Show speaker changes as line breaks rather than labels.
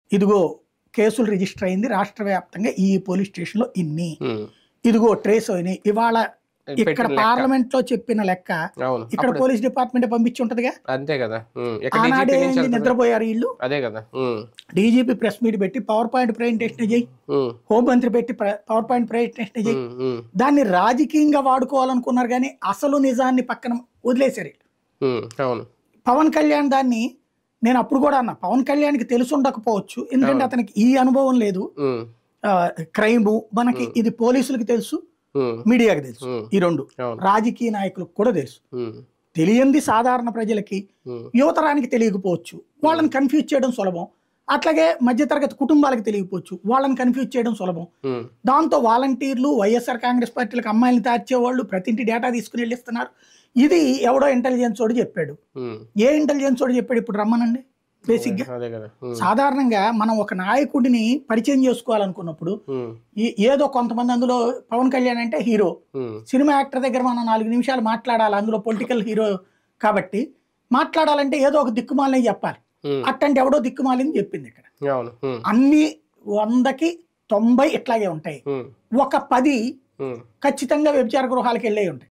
ఇదిగో కేసులు రిజిస్టర్ అయింది రాష్ట్ర వ్యాప్తంగా ఈ పోలీస్ స్టేషన్లో ఇన్ని
ఉమ్.
ఇదిగో ట్రేస్ అయినాయి ఇవాళ ఇక్కడ
పెట్టిన లెక్క.
పార్లమెంట్ లో చెప్పిన లెక్క
అవును
ఇక్కడ
అప్పుడు
పోలీస్ డిపార్ట్మెంట్ పంపించి ఉంటదిగా
అంతే కదా ఉమ్. ఎక్కడ
ఆనాడే
డీజీపీ నుంచి
ఏంది
వెళ్తుంది?
నిద్రపోయారు వీళ్ళు
అదే కదా ఉమ్.
డీజీపీ ప్రెస్ మీట్ పెట్టి పవర్ పాయింట్ ప్రజెంటేషన్ చేయి
ఉమ్.
హోంమంత్రి పెట్టి పవర్ పాయింట్ ప్రజెంటేషన్ చేయి
ఉమ్. ఉమ్.
దాన్ని రాజకీయంగా వాడుకోవాలనుకున్నారు కానీ అసలు నిజాన్ని పక్కన వదిలేశారు వీళ్ళు.
ఉమ్. అవును
పవన్ కళ్యాణ్ దాన్ని నేను అప్పుడు కూడా అన్నా పవన్ కళ్యాణ్కి తెలిసి ఉండకపోవచ్చు ఎందుకంటే అతనికి ఈ అనుభవం లేదు
ఉమ్.
క్రైమ్ మనకి ఇది పోలీసులకు తెలుసు
ఉమ్.
మీడియాకి తెలుసు
ఉమ్.
ఈ రెండు
అవును
రాజకీయ నాయకులకు కూడా తెలుసు
ఉమ్.
తెలియంది సాధారణ ప్రజలకి
ఉమ్.
యువతరానికి తెలియకపోవచ్చు వాళ్ళని కన్ఫ్యూజ్ చేయడం సులభం అట్లాగే మధ్యతరగతి కుటుంబాలకు తెలియకపోవచ్చు వాళ్ళని కన్ఫ్యూజ్ చేయడం సులభం
ఉమ్.
దాంతో వాలంటీర్లు వైఎస్ఆర్ కాంగ్రెస్ పార్టీలకు అమ్మాయిలు తార్చేవాళ్ళు ప్రతి ఇంటి డేటా తీసుకుని వెళ్ళిస్తున్నారు ఇది ఎవడో ఇంటెలిజెన్స్ వాడు చెప్పాడు
ఉమ్.
ఏ ఇంటెలిజెన్స్ వాడు చెప్పాడు ఇప్పుడు రమ్మనండి బేసిక్గా
అదే కదా ఉమ్.
సాధారణంగా మనం ఒక నాయకుడిని పరిచయం చేసుకోవాలనుకున్నప్పుడు
ఉమ్.
ఈ- ఏదో కొంతమంది అందులో పవన్ కళ్యాణ్ అంటే హీరో
ఉమ్.
సినిమా యాక్టర్ దగ్గర మనం నాలుగు నిమిషాలు మాట్లాడాలి అందులో పొలిటికల్ హీరో కాబట్టి మాట్లాడాలంటే ఏదో ఒక దిక్కుమాలని చెప్పాలి
ఉమ్.
అట్టంటే ఎవడో దిక్కుమాలింది చెప్పింది ఇక్కడ
అవును ఉమ్.
అన్ని వందకి తొంభై ఇట్లాగే ఉంటాయి
ఉమ్.
ఒక పది
ఉమ్.
ఖచ్చితంగా వ్యభిచార గృహాలకు వెళ్ళే ఉంటాయి